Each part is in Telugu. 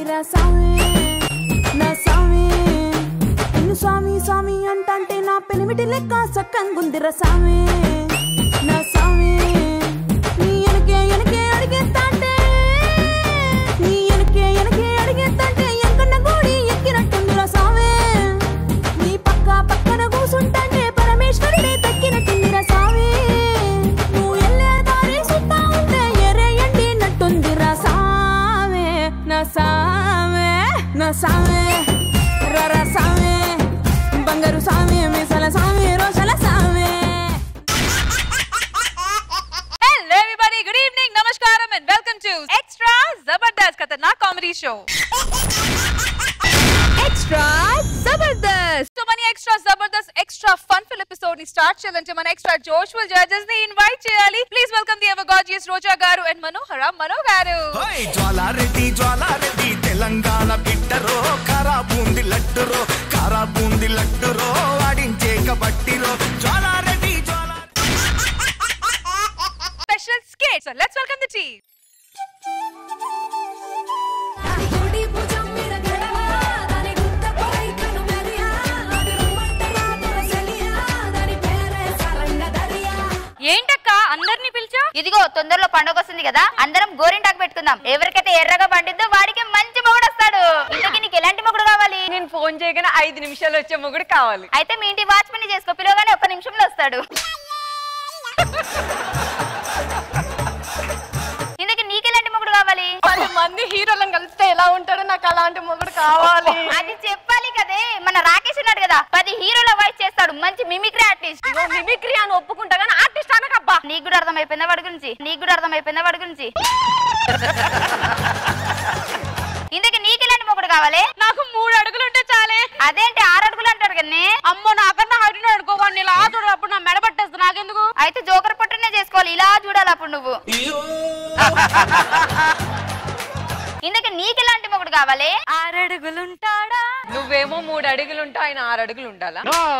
ఉందిరా సామి నా సామి నిన్ను స్వామి స్వామి అంటంటే నా పెనిమిటి లెక్క సక్కంగుందిరా సామి నా సామి నీ ఎనకే ఎనకే అడిగేస్తాంటే నీ ఎనకే ఎనకే అడిగేస్తాంటే ఎంకన్న గోడి ఎక్కినట్టుందిరా సామి నీ పక్క పక్కన కూసుంటాంటే పరమేశ్వరుడే తక్కినట్టుందిరా సామి నువ్వు ఎల్లే దారి సుత్తా ఉంటే ఎరే ఎండినట్టుందిరా సామే నా సామే నా సామే రర సామే బంగారు సామే మిసల సామే రోషల సామే Hello everybody, good evening, namaskaram and welcome to Extra Zabardast Khatarnak Comedy Show. Extra Zabardast. So many extra Zabardast, extra fun filled episode ని స్టార్ట్ చేయాలంటే మన extra joyful judges ని ఇన్వైట్ చేయాలి. Please welcome the ever gorgeous Roja గారు and Manohara Mano గారు. హోయ్ జ్వాలారెడ్డి జ్వాలారెడ్డి తెలంగాణ బిడ్డరో కారా బూంది లడ్డురో కారా బూంది లడ్డురో ఆడించే కబట్టిరో జ్వాలారెడ్డి జ్వాలా Special skit. So let's welcome the team. దాని గుడి భుజం మీద గడవ దాని గుట్ట పై కను మెరియా అది రమ్మంట రాదుల సెలియా దాని పేరే సరంగ దరియా ఏంటక్క అందరినీ పిలిచా ఇదిగో తొందరలో పండుగ వస్తుంది కదా అందరం గోరింటాకు పెట్టుకుందాం ఎవరికైతే ఎర్రగా పండిద్దో వాడికి మంచి మొగుడు వస్తాడు ఇంతకీ నీకు ఎలాంటి మొగుడు కావాలి నేను ఫోన్ చేయగానే ఐదు నిమిషాలు వచ్చే మొగుడు కావాలి అయితే మీ ఇంటి వాచ్మెన్ చేసుకో పిలవగానే ఒక్క నిమిషంలో వస్తాడు ఇంతకీ నీకు ఎలాంటి మొగుడు కావాలి పది మంది హీరోలను కలిస్తే ఎలా ఉంటాడో నాకు అలాంటి మొగుడు కావాలి అది చెప్పాలి కదే మన రాకేష్ ఉన్నాడు కదా పది హీరోల వాయిస్ చేస్తాడు మంచి మిమిక్రీ ఆర్టిస్ట్ మిమిక్రీ అని ఒప్పుకుంటా కానీ ఆర్టిస్ట్ అనకబ్బా నీకు కూడా అర్థమైపోయిందా వాడి గురించి నీకు కూడా అర్థమైపోయిందా వాడి గురించి ఇంతకీ నీకు ఎలాంటి మొగుడు కావాలి నాకు మూడు అడుగులు ఉంటే చాలే అదేంటి ఆరు అడుగులు అంటాడు కన్నీ అమ్మో నాకన్నా హైట్ అనుకోవాలి ఇలా చూడప్పుడు నా మెడ పట్టేస్తా నాకెందుకు అయితే జోకర్ పొట్టనే చేసుకోవాలి ఇలా చూడాలి అప్పుడు నువ్వు ఇందుకు నీకు ఎలాంటి మొగుడు కావాలి ఆరు అడుగులు ఉంటాడా నువ్వేమో మూడు అడుగులు ఉంటా ఆయన ఆరు అడుగులు ఉండాలా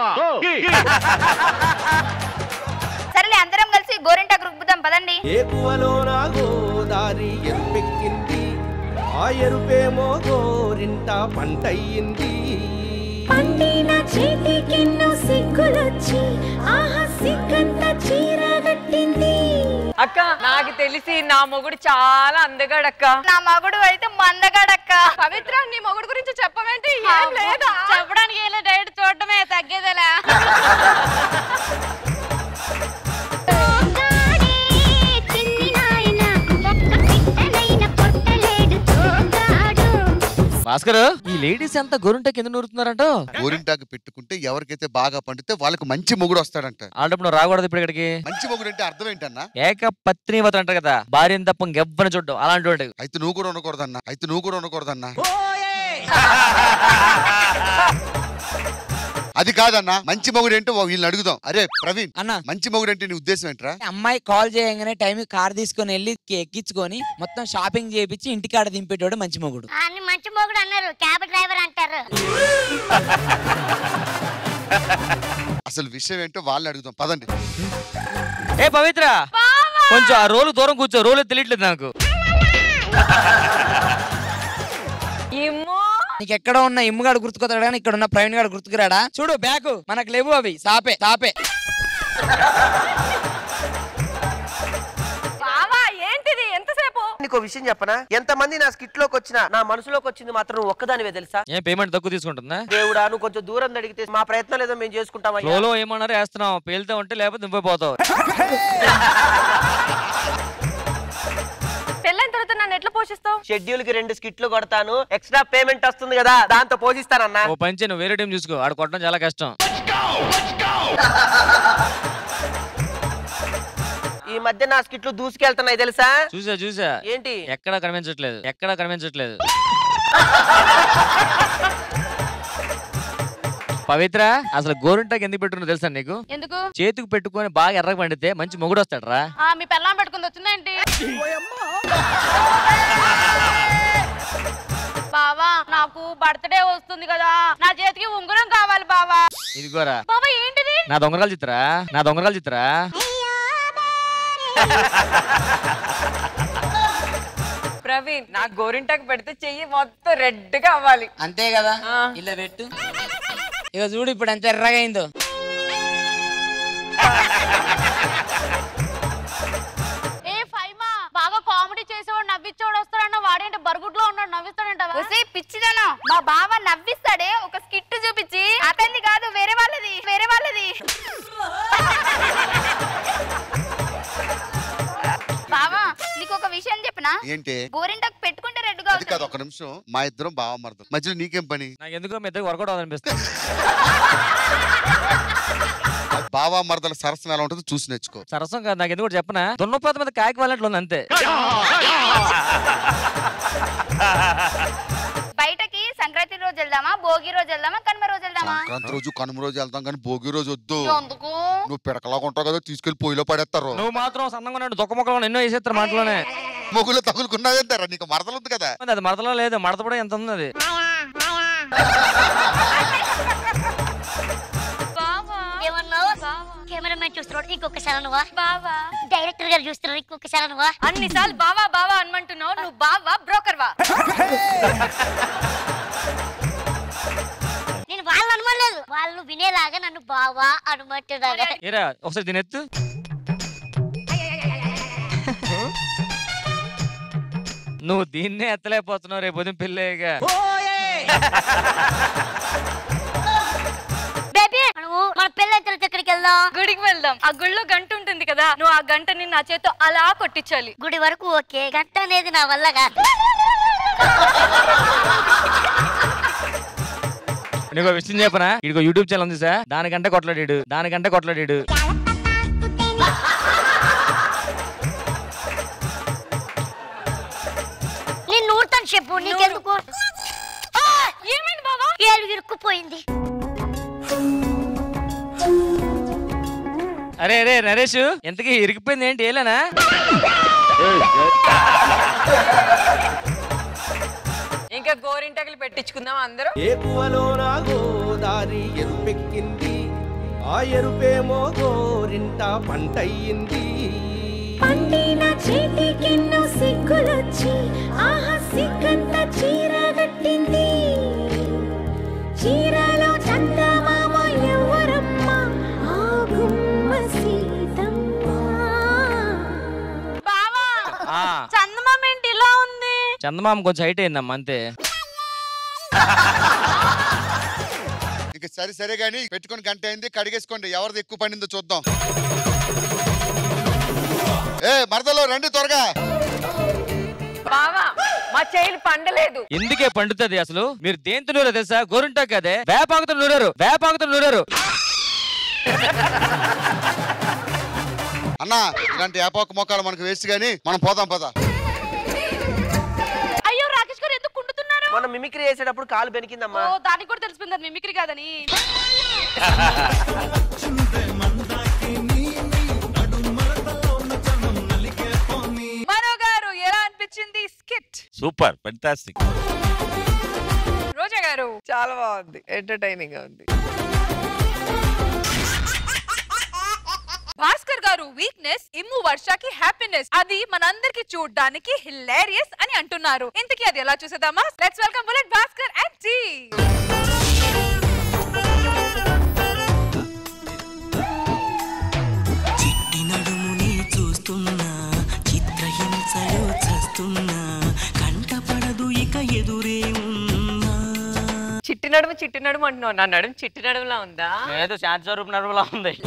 సరేలే అందరం కలిసి గోరింటాకు రుబ్బుదాం పదండి ఏకువలోన గోదారి ఎరుపెక్కింది ఆ ఎరుపేమో గోరింట పంటయ్యింది పండిన చేతికెన్నో సిగ్గులొచ్చి ఆహా సిగ్గంత చీరగట్టింది అక్క నాకు తెలిసి నా మొగుడు చాలా అందగాడక్క నా మగుడు అయితే మందగాడక్క పవిత్ర నీ మొగుడు గురించి చెప్పవేంటి ఏం లేదా చెప్పడానికి ఏం లేదు డైరెక్ట్ చూడటమే తగ్గేదేలా భాస్కర్ ఈ లేడీస్ అంతా గోరుంట కింద నూరుతున్నారంట గోరింటాకు పెట్టుకుంటే ఎవరికైతే బాగా పండితే వాళ్ళకి మంచి మొగుడు వస్తాడంట ఆడప్పుడు నువ్వు రాకూడదు ఇప్పుడు ఇక్కడికి మంచి మొగుడు అంటే అర్థం ఏంటన్నా ఏక పత్నివత అంటారు కదా భార్యను తప్ప ఇంకెవ్వని చూడడం అలాంటి వాడు అయితే నువ్వు కూడా ఉండకూడదన్నా అయితే నువ్వు కూడా ఉండకూడదన్నా అది కాదన్నా మంచి మొగుడు ఏంటో వీళ్ళని అడుగుదాం అరే ప్రవీణ్ అన్న మంచి మొగుడు అంటే నీ ఉద్దేశం ఏంట్రా అమ్మాయి కాల్ చేయగానే టైం కార్ తీసుకొని వెళ్ళి కి- ఎక్కించుకొని మొత్తం షాపింగ్ చేయించి ఇంటికాడ దింపేటోడు మంచి మొగుడు అని మంచి మొగుడు అన్నారు క్యాబ్ డ్రైవర్ అంటారు అసలు విషయం ఏంటో వాళ్ళని అడుగుదాం పదండి ఏ పవిత్ర కొంచెం ఆ రోలు దూరం కూర్చో రోలు తెలియట్లేదు నాకు ఇమ్మో నీకు ఎక్కడ ఉన్న ఇమ్ముగాడు గుర్తుకొస్తాడు కానీ ఇక్కడ ఉన్న ప్రవీణ్ గాడు గుర్తుకురాడా చూడు బ్యాగ్ మనకు లేవు అవి సాపే సాపే బావా ఏంటిది ఎంతసేపు నీకు విషయం చెప్పనా ఎంతమంది నా స్కిట్ లోకి వచ్చినా నా మనసులోకి వచ్చింది మాత్రం నువ్వు ఒక్కదానివే తెలుసా ఏం పేమెంట్ తక్కువ తీసుకుంటుందా దేవుడా నువ్వు కొంచెం దూరం అడిగితే మా ప్రయత్నం ఏదో మేము చేసుకుంటామయ్యా ఫ్లోలో ఏమన్నారో వేస్తున్నావు పేలితే ఉంటే లేకపోతే నువ్వే పోతావు పెళ్ళైన తర్వాత నన్ను ఎట్లా పోషిస్తావు షెడ్యూల్ కి రెండు స్కిట్లు కొడతాను ఎక్స్ట్రా పేమెంట్ వస్తుంది కదా దాంతో పోషిస్తానన్నా ఓ పంచి నువ్వు వేరే టీం చూసుకో ఆడ కొట్టడం చాలా కష్టం ఈ మధ్య నా స్కిట్లు దూసుకెళ్తున్నాయి తెలుసా చూసా చూసా ఏంటి ఎక్కడా కనిపించట్లేదు ఎక్కడా కనిపించట్లేదు పవిత్ర అసలు గోరింటాకి ఎందుకు పెట్టుకున్నా తెలుసా నీకు ఎందుకు చేతికి పెట్టుకొని బాగా ఎర్రగా పండితే మంచి మొగుడు వస్తాడు రా ఆ మీ పెళ్ళాం పెట్టుకుంది వచ్చిందేంటి బావా నాకు బర్త్డే వస్తుంది కదా నా చేతికి ఉంగరం కావాలి బావా ఇదిగోరా బావా ఏంటిది నా దొంగరాలు చిత్రా నా దొంగరాలు చిత్రా ప్రవీణ్ నాకు గోరింటాకు పెడితే చెయ్యి మొత్తం రెడ్ గా అవ్వాలి అంతే కదా ఇలా పెట్టు ఇక చూడు ఇప్పుడు ఎంత ఎర్రగా అయిందో ఏ ఫైమా బాగా కామెడీ చేసేవాడు నవ్వించేవాడు వస్తాడన్న వాడేంటి బరుగుడ్లో ఉన్నాడు నవ్విస్తాడంట ఒసే పిచ్చిదనా మా బావ నవ్విస్తాడే ఒక స్కిట్ చూపించి అతన్ని కాదు వేరే వాళ్ళది వేరే వాళ్ళది బావా నీకు ఒక విషయం చెప్పనా ఏంటి గోరింటాకు పెట్టుకుంటే రెడ్గా అది కాదు ఒక నిమిషం మా ఇద్దరం బావ మరదం మధ్యలో నీకేం పని నాకు ఎందుకో మీ ఇద్దరికి వర్కౌట్ అనిపిస్తుంది బావా మరదల సరసం ఎలా ఉంటుందో చూసి నేర్చుకో సరసం కాదు నాకు ఎందుకు చెప్పనా దున్నపోత మీద కాయకి వాళ్ళట్లు ఉంది అంతే బయటకి సంక్రాంతి రోజు వెళ్దామా భోగి రోజు వెళ్దామా కనుమ రోజు వెళ్దామా సంక్రాంతి రోజు కనుమ రోజు వెళ్తాం కానీ భోగి రోజు వద్దు ఎందుకు నువ్వు పిడకలాగా ఉంటావు కదా తీసుకెళ్లి పొయ్యిలో పడేస్తారు నువ్వు మాత్రం సన్నంగా ఉన్నాడు దొక్క మొక్కలు ఎన్నో వేసేస్తారు మాటలోనే మొగులు తగులుకున్నాదంటారా నీకు మరదలు ఉంది కదా అది మడతలో లేదు మడత కూడా ఎంత ఉంది అది ఏమన్నావు కెమెరామెన్ చూస్తున్నాడు ఇంకొకసారి నువ్వా బావా డైరెక్టర్ గారు చూస్తున్నారు ఇంకొకసారి నువ్వా అన్నిసార్లు బావా బావా అనమంటున్నావు నువ్వు బావా బ్రోకర్ వా నేను వాళ్ళు అనుకోలేదు వాళ్ళు వినేలాగా నన్ను బావా అనుమంటున్నారు ఏరా ఒకసారి దీని ఎత్తు నువ్వు దీన్నే ఎత్తలేకపోతున్నావు రేపు ఉదయం పెళ్ళేగా బేబీ నువ్వు మన పెళ్ళైన తర్వాత ఎక్కడికి వెళ్దాం గుడికి వెళ్దాం ఆ గుళ్ళో గంట ఉంటుంది కదా నువ్వు ఆ గంటని నా చేత్తో అలా కొట్టించాలి గుడి వరకు ఓకే గంట అనేది నా వల్ల కాదు నీకు ఒక విషయం చెప్పనా ఇదిగో యూట్యూబ్ ఛానల్ ఉంది సార్ దానికంటే కొట్లాడాడు దానికంటే కొట్లాడాడు నేను నూరుతాను చెప్పు నీకెందుకు ఏమైంది బావా ఏళ్ళు ఇరుక్కుపోయింది అరే అరే నరేష్ ఎంతకీ ఇరిగిపోయింది ఏంటి ఏలేనా ఇంకా గోరింటాకులు పెట్టించుకుందాం అందరూ ఏకువలోన గోదారి ఎరుపెక్కింది ఆ ఎరుపేమో గోరింట పంటయ్యింది పండిన చేతికెన్నో సిగ్గులొచ్చి ఆహా సిగ్గంత చీరగట్టింది చీరలో చందమామ ఎవరమ్మ ఆ గుమ్మ సీతమ్మ బావా ఆ, చందమామ ఏంటి ఇలా ఉంది చందమామ కొంచెం హైట్ అయిందమ్మా అంతే ఇక సరే సరే గానీ పెట్టుకొని గంట అయింది కడిగేసుకోండి ఎవరిది ఎక్కువ పండిందో చూద్దాం ఏ మరదలో రండి త్వరగా బావా మా చేయిలు పండలేదు ఎందుకే పండుతుంది అసలు మీరు దేంతో నూరో తెలుసా గోరుంటా కదే వేపాకుతో నూరారు వేపాకుతో నూరారు అన్నా ఇలాంటి ఏపాకు మొక్కలు మనకు వేస్ట్ గానీ మనం పోదాం పద అయ్యో రాకేష్ గారు ఎందుకు కుంటున్నారు మొన్న మిమిక్రీ చేసేటప్పుడు కాలు బెనికిందమ్మా ఓ దానికి కూడా తెలిసిపోయింది అది మిమిక్రీ కాదని మనో గారు ఎలా అనిపించింది స్కిట్ సూపర్ ఫెంటాస్టిక్ రోజా గారు చాలా బాగుంది ఎంటర్టైనింగ్ గా ఉంది భాస్కర్ గారు వీక్నెస్ ఇమ్ము వర్షకి హ్యాపీనెస్ అది మనందరికి చూడడానికి హిలేరియస్ అని అంటున్నారు ఇంతకీ అది ఎలా చూసేద్దామా let's welcome bullet Bhaskar and జీ చిట్టి నడుముని చూస్తున్నా చిత్రహింసలో చస్తున్నా కంటపడదు ఇక ఎదురే ఉన్నా చిట్టి నడుము చిట్టి నడుము అంటున్నావు నా నడుము చిట్టి నడుములా ఉందా ఏదో శాంతి స్వరూప్ నడుములా ఉంది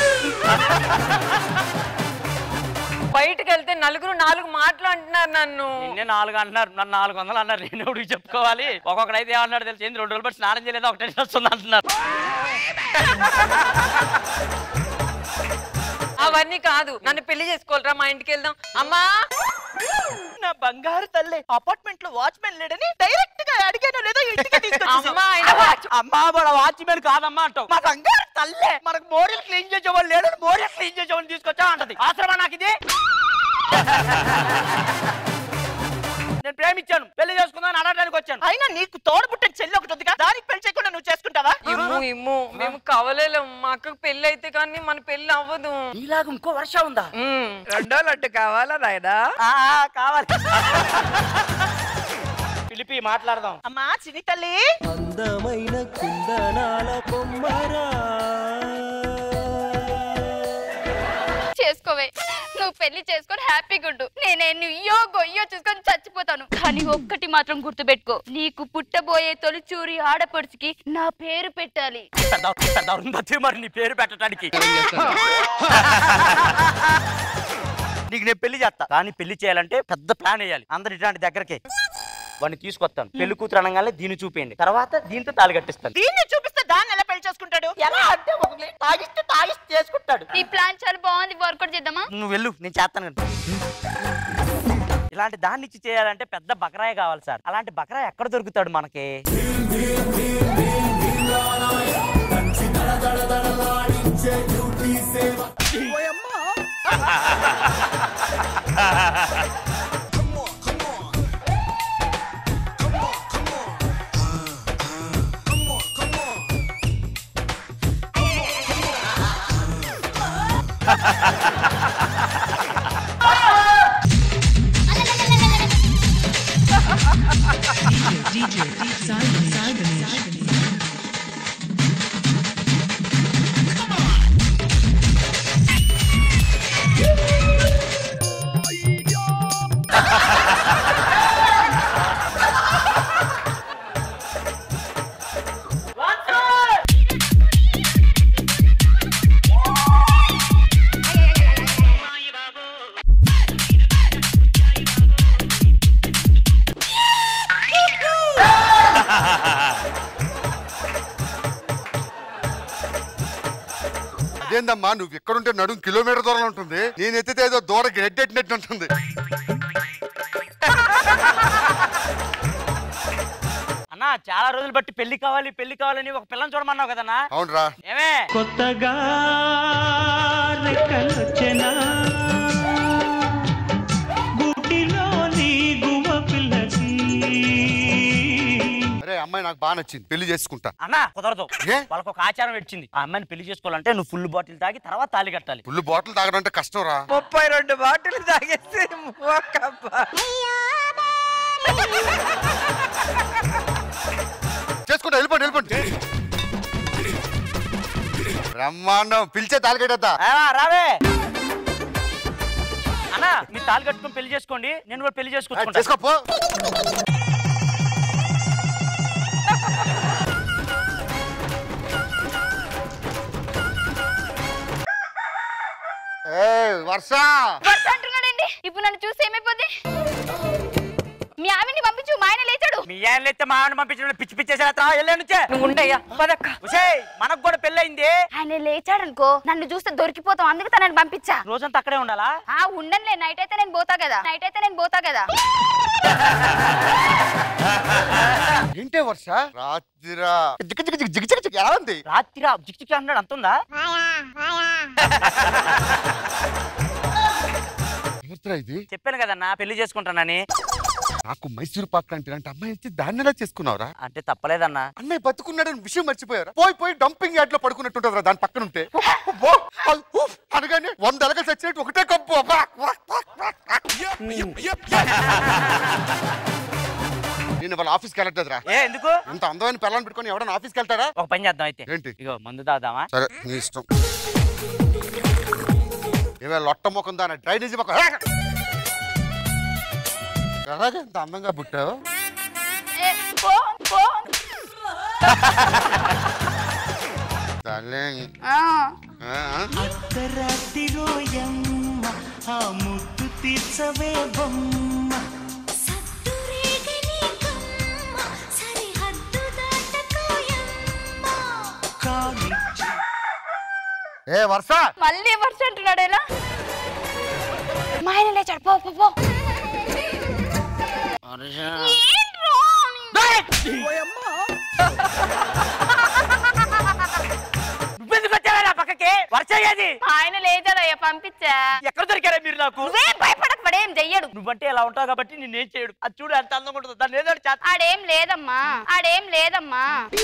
బయటకు వెళ్తే నలుగురు నాలుగు మాటలు అంటున్నారు నన్ను నిన్నే నాలుగు అంటున్నారు నన్ను నాలుగు వందలు అన్నారు నేను ఎవరికి చెప్పుకోవాలి ఒక్కొక్కడు అయితే ఏమన్నాడు తెలిసి ఏంది రెండు రోజులు బట్టి స్నానం చేయలేదు ఒకటే వస్తుంది అంటున్నారు అవన్నీ కాదు నన్ను పెళ్లి చేసుకోవాలరా మా ఇంటికి వెళ్దాం అమ్మా నా బంగారు తల్లి అపార్ట్మెంట్ లో వాచ్మెన్ లేడని డైరెక్ట్ గా అడిగాను లేదో ఇంటికి అమ్మా, ఆయన watch- అమ్మా మన వాచ్మెన్ కాదమ్మా అంటావు మా బంగారు తల్లే మనకు మోరీలు క్లీన్ చేసేవాళ్ళు లేడని మోరీలు క్లీన్ చేసేవాళ్ళు తీసుకొచ్చా అంటది అవసరమా నాకు ఇది నేను ప్రేమించాను పెళ్లి చేసుకుందాం అడగడానికి వచ్చాను అయినా నీకు తోడు పుట్టిన చెల్లి ఒకటి ఉందిగా దానికి పెళ్లి చేయకుండా నువ్వు చేసుకుంటావా ఇమ్ము ఇమ్ము మేము కవలేలేం మా అక్కకు పెళ్లి అయితే కానీ మన పెళ్లి అవ్వదు ఇలాగ ఇంకో వర్ష ఉందా రెండో లడ్డు కావాలా నాయనా కావాలి పిలిపి మాట్లాడదాం అమ్మా చిన్ని తల్లి అందమైన కుందనాల బొమ్మరా చేసుకోవే నువ్వు పెళ్లి చేసుకొని హ్యాపీగా ఉండు నేనే నుయ్యో గొయ్యో చూసుకొని చచ్చిపోతాను కానీ ఒక్కటి మాత్రం గుర్తుపెట్టుకో నీకు పుట్టబోయే తొలిచూరి ఆడపడుచుకి నా పేరు పెట్టాలి పెద్ద పెద్ద అరుంధతి మరి నీ పేరు పెట్టడానికి నీకు నేను పెళ్లి చేస్తా కానీ పెళ్లి చేయాలంటే పెద్ద ప్లాన్ వేయాలి అందరు ఇట్లాంటి దగ్గరకే వాడిని తీసుకొస్తాను పెళ్లి కూతురు అనగానే దీన్ని చూపేయండి తర్వాత దీంతో తాళి కట్టిస్తాను దీన్ని చూపిస్తే దాన్ని ఎలా పెళ్లి చేసుకుంటాడు ఎలా అంటే ఒకటి తాగిస్తే తాగిస్తే చేసుకుంటాడు ఈ ప్లాన్ చాలా బాగుంది వర్కౌట్ చేద్దామా నువ్వు వెళ్ళు నేను చేస్తాను కదా. ఇలాంటి దాన్ని ఇచ్చి చేయాలంటే పెద్ద బకరాయ కావాలి సార్ అలాంటి బకరాయ ఎక్కడ దొరుకుతాడు మనకి అదేందమ్మా నువ్వు ఎక్కడుంటే నడుం కిలోమీటర్ దూరంలో ఉంటుంది నేను ఎత్తితే ఏదో దూర గెడ్డెట్టినట్టు ఉంటుంది అన్నా చాలా రోజులు బట్టి పెళ్లి కావాలి పెళ్లి కావాలని ఒక పిల్లని చూడమన్నావు కదన్నా అవునరా ఏమే కొత్తగా రెక్కలొచ్చెనా గుడిలోని గువ్వ పిల్లకి అరే అమ్మాయి నాకు బాగా నచ్చింది పెళ్లి చేసుకుంటా అన్నా కుదరదు ఏ? వాళ్ళకి ఒక ఆచారం వచ్చింది ఆ అమ్మాయిని పెళ్లి చేసుకోవాలంటే నువ్వు ఫుల్ బాటిల్ తాగి తర్వాత తాళి కట్టాలి ఫుల్ బాటిల్ తాగడం అంటే కష్టం రా ముప్పై రెండు బాటిల్ తాగేసి మోకబ్బా. చేసుకుంటా వెళ్ళిపోండి వెళ్ళిపోండి బ్రహ్మాండం పిలిచే తాలికట్టేద్దా ఆ, రావే అన్నా మీ తాళి కట్టుకొని పెళ్లి చేసుకోండి నేను కూడా పెళ్లి చేసుకుంటా చేసుకోపో ఏ వర్ష వర్ష అంటున్నాడండి ఇప్పుడు నన్ను చూసి ఏమైపోద్ది మీ ఆవిడ్ని పంపించు మా ఆయన లేచాడు మీ ఆయన అయితే మా ఆవిడ పంపించడం పిచ్చి పిచ్చేసేస్తా వెళ్ళే నుంచే నువ్వు ఉండయ్యా పదక్క ఉసేయ్, మనకు కూడా పెళ్ళయింది ఆయన లేచాడు అనుకో నన్ను చూస్తే దొరికిపోతాం అందుకు తనని పంపించా రోజంతా అక్కడే ఉండాలా ఆ ఉండనులే నైట్ అయితే నేను పోతా కదా నైట్ అయితే నేను పోతా కదా ఏంటే వర్ష రాత్రిరా జిగ్ జిగ్ జిగ్ జిగ్ జిగ్ జిగ్ ఎలా ఉంది రాత్రి జిక్ జిక్ అన్నాడు అంతుందా ఎవరిదిరా ఇది చెప్పాను కదన్నా పెళ్లి చేసుకుంటానని నాకు మైసూరు పాక్ అంటే అంటే అమ్మాయి ఇచ్చి దాన్ని ఎలా చేసుకున్నావురా అంటే తప్పలేదన్నా అన్నయ్య బతుకున్నాడని విషయం మర్చిపోయారా పోయి పోయి డంపింగ్ యార్డ్ లో పడుకున్నట్టుంటదిరా దాని పక్కన ఉంటే అబ్బో, అల్ ఉఫ్ అనగానే వంద అలగ చచ్చినట్టు ఒకటే కప్పు అబ్బా, వా, వా, వా, వా. నేను వాళ్ళ ఆఫీస్కి వెళ్ళట్లేదురా ఏ ఎందుకు ఇంత అందమైన పిల్లల్ని పెట్టుకొని ఎవడన్నా ఆఫీస్కి వెళ్తారా ఒక పని చేద్దాం అయితే ఏంటి ఇగో మందు తాగుదామా సరే నీ ఇష్టం ఏమే లొట్ట ముఖం దాని డ్రైనేజీ ముఖం హే! ఎలాగే ఇంత అందంగా పుట్టావు ఏ, పో, పో. Darling. ఆ, ఆ, ఆ. అర్ధరాత్రి రోయమ్మ ఆ ముద్దు తీర్చవే బొమ్మ కానిచ్చి ఏ వర్ష మళ్ళీ వర్ష అంటున్నాడు ఎలా మా ఆయన లేచాడు పో పో పో ఏంట్రో? నువ్వెందుకు వచ్చావా నా పక్కకి వర్ష ఏది మా ఆయన లేచాడయ్యా పంపించా ఎక్కడ దొరికారా మీరు నాకు నువ్వేం భయపడకు వాడేం చెయ్యడు నువ్వంటే ఇలా ఉంటావు కాబట్టి నేనేం చేయడు అది చూడు ఎంత అందంగా ఉంటుంది దాన్ని ఏదో ఒకటి చేస్తా. ఆడేం లేదమ్మా ఆడేం లేదమ్మా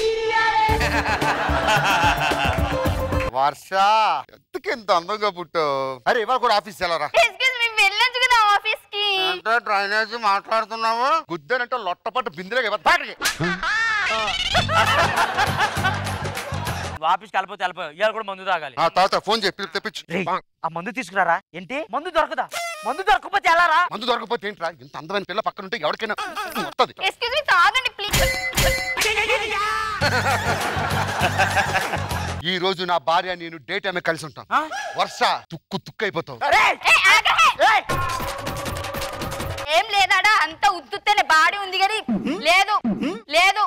వర్ష ఎందుకు ఇంత అందంగా పుట్టావు అరే ఇవాళ కూడా ఆఫీస్ వెళ్ళరా ఎక్స్క్యూజ్ మీ వెళ్ళొచ్చు కదా ఆఫీస్ కి అంటే డ్రైనేజ్ మాట్లాడుతున్నావు గుద్దనంటే లొట్టపట్టు బిందులే కదా బాటకి నువ్వు ఆఫీస్కి వెళ్ళిపోతే వెళ్ళిపోయావు ఇవాళ కూడా మందు తాగాలి ఆ తాత ఫోన్ చెప్పి తెప్పించు రేయ్, ఆ మందు తీసుకురారా ఏంటి మందు దొరకదా మందు దొరకకపోతే ఎలారా మందు దొరకపోతే ఏంట్రా ఇంత అందమైన పిల్ల పక్కన ఉంటే ఎవరికైనా వస్తుంది ఎక్స్క్యూజ్ మీ తాగండి ప్లీజ్ ఈ రోజు నా భార్య నేను డేట్ ఆమె కలిసి ఉంటాం వర్ష తుక్కు తుక్కు అయిపోతావు ఏం లేదాడా అంత ఉత్తుత్తేనే బాడీ ఉంది కానీ లేదు లేదు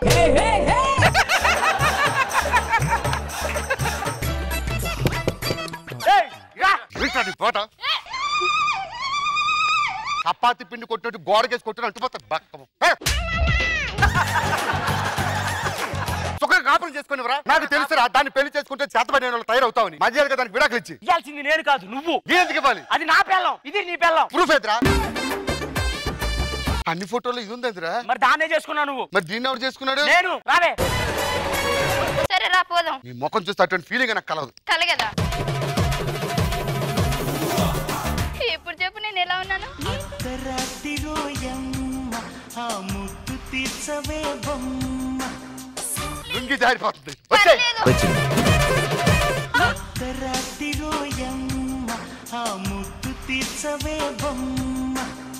ఏంట్రా నీ పోట చపాతి పిండి కొట్టినట్టు గోడకేసి కొట్టిన అంటుపోతాడు బక్కము సుఖంగా కాపురం చేసుకునివరా నాకు తెలుసురా దాన్ని పెళ్లి చేసుకుంటే చేతబడిన వాళ్ళు తయారవుతావని మధ్యాహ్నం దానికి విడాకులు ఇచ్చి ఇవ్వాల్సింది నేను కాదు నువ్వు ఎందుకు ఇవ్వాలి అది నా పెళ్ళం ఇది నీ పెళ్ళం ప్రూఫ్ ఎదురా అన్ని ఫోటోలు ఇది ఉందిరా మరి దాన్నే చేసుకున్నావు నువ్వు మరి దీన్ని ఎవరు చేసుకున్నాడు నేను రావే సరే రా పోదాం నీ ముఖం చూస్తే అటువంటి ఫీలింగ్ నాకు కలదు కలగదా ఇప్పుడు చెప్పు నేను ఎలా ఉన్నాను అర్ధరాత్రిరోయమ్మ ఆ ముద్దు తీర్చవే బొమ్మ లుంగి జారిపోతుంది వచ్చేయ్. అర్ధరాత్రిరోయమ్మ ఆ ముద్దు తీర్చవే బొమ్మ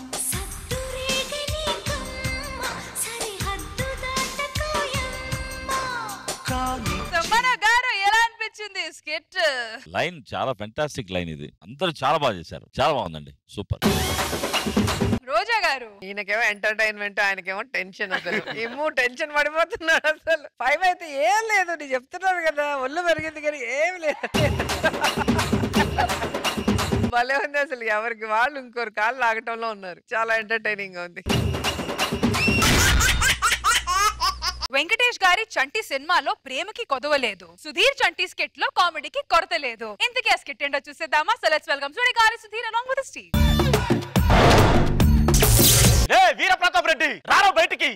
కాని మన గారు ఎలా అనిపించింది స్కిట్ లైన్ చాలా ఫెంటాస్టిక్ లైన్ ఇది అందరూ చాలా బాగా చేశారు చాలా బాగుందండి సూపర్ రోజా గారు ఈయనకేమో ఎంటర్టైన్మెంట్ ఆయనకేమో టెన్షన్ అసలు ఏమో టెన్షన్ పడిపోతున్నాడు అసలు ఫైవ్ అయితే ఏం లేదు నేను చెప్తున్నాను కదా ఒళ్ళు పెరిగింది కానీ ఏం లేదు భలే ఉంది అసలు ఎవరికి వాళ్ళు ఇంకోరు కాళ్ళు లాగటంలో ఉన్నారు చాలా ఎంటర్టైనింగ్ గా ఉంది వెంకటేష్ గారి చంటి సినిమాలో ప్రేమకి కొదవలేదు సుధీర్ చంటి స్కిట్ లో కామెడీకి కొరత లేదు ఇంతకీ ఆ స్కిట్ ఏంటో చూసేద్దామా సో లెట్స్ వెల్కమ్ సుడి గారి సుధీర్ అలాంగ్ విత్ స్టీవ్ ఏ వీర ప్రతాప్ రెడ్డి రారా బయటికి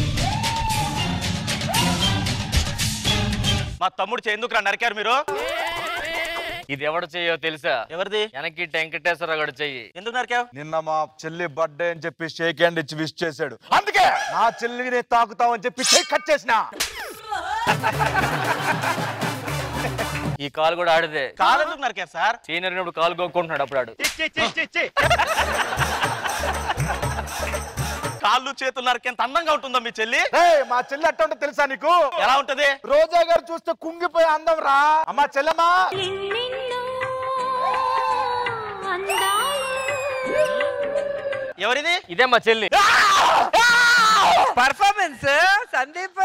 మా తమ్ముడు చే ఎందుకు నరికారు మీరు ఇది ఎవడు చెయ్యో తెలుసా ఎవరిది వెనక్కి వెంకటేశ్వర గడు చెయ్యి ఎందుకు నరికావు నిన్న మా చెల్లి బర్త్డే అని చెప్పి షేక్ హ్యాండ్ ఇచ్చి విష్ చేశాడు అందుకే నా చెల్లిని తాకుతావని చెప్పి షేక్ కట్ చేసిన ఈ కాలు కూడా ఆడిదే కాలు ఎందుకు నరికారు సార్ సీనియర్ కాలు గోక్కుంటున్నాడు అప్పుడు ఆడు కాళ్ళు చేతులు నరికేంత అందంగా ఉంటుందా మీ చెల్లి ఏయ్, మా చెల్లి అట్ట ఉంటే తెలుసా నీకు ఎలా ఉంటది రోజా గారు చూస్తే కుంగిపోయే అందం రా అమ్మా చెల్లమ్మా ఎవరిది ఇదే మా చెల్లి పర్ఫార్మెన్స్ సందీప్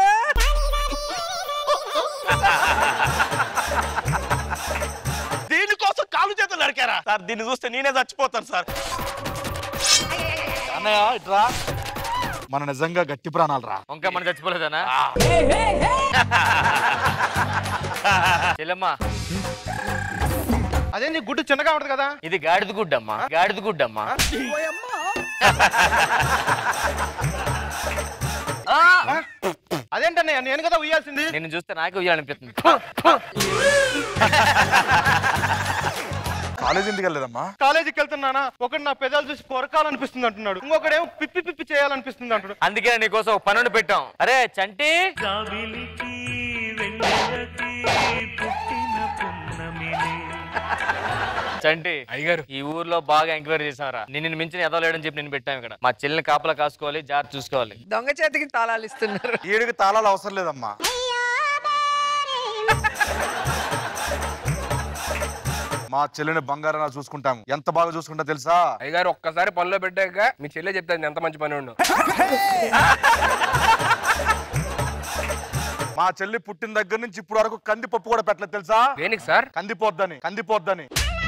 దీనికోసం కాళ్ళు చేతులు నరికారా సార్ దీన్ని చూస్తే నేనే చచ్చిపోతాను సార్ అన్నయ్య ఇట్రా మన నిజంగా గట్టి ప్రాణాలు రా ఇంకా మనం చచ్చిపోలేదనా చెల్లమ్మా అదే నీ గుడ్డు చిన్నగా ఉంటది కదా ఇది గాడిద గుడ్డమ్మా గాడిద గుడ్డమ్మా అదేంటన్నయ్య నేను కదా ఉయ్యాల్సింది నిన్ను చూస్తే నాకే ఉయ్యాలనిపిస్తుంది కాలేజ్ ఎందుకు వెళ్ళలేదమ్మా కాలేజీకి వెళ్తున్నానా ఒకటి నా పెదాలు చూసి కొరకాలనిపిస్తుంది అంటున్నాడు ఇంకొకడేమో పిప్పి పిప్పి చేయాలనిపిస్తుంది అంటున్నాడు అందుకే నీకోసం ఒక పనుండి పెట్టాం అరే చంటి కావిలికి వెన్నెలకి పుట్టిన పున్నమిని చంటి అయ్యారు ఈ ఊర్లో బాగా ఎంక్వైరీ చేసావరా నిన్ను మించిన ఎదవలేడని చెప్పి నేను పెట్టాం ఇక్కడ మా చెల్లిని కాపలా కాసుకోవాలి జాగ్రత్త చూసుకోవాలి దొంగ చేతికి తాళాలు ఇస్తున్నారు ఈడికి తాళాలు అవసరం లేదమ్మా మా చెల్లిని బంగారం చూసుకుంటాము ఎంత బాగా చూసుకుంటా తెలుసా అయ్యగారు ఒక్కసారి పనిలో పెట్టాక మీ చెల్లె చెప్తాను ఎంత మంచి పని ఉండు మా చెల్లి పుట్టిన దగ్గర నుంచి ఇప్పుడు వరకు కందిపప్పు కూడా పెట్టలేదు తెలుసా దేనికి సార్ కందిపోద్దని కందిపోద్దని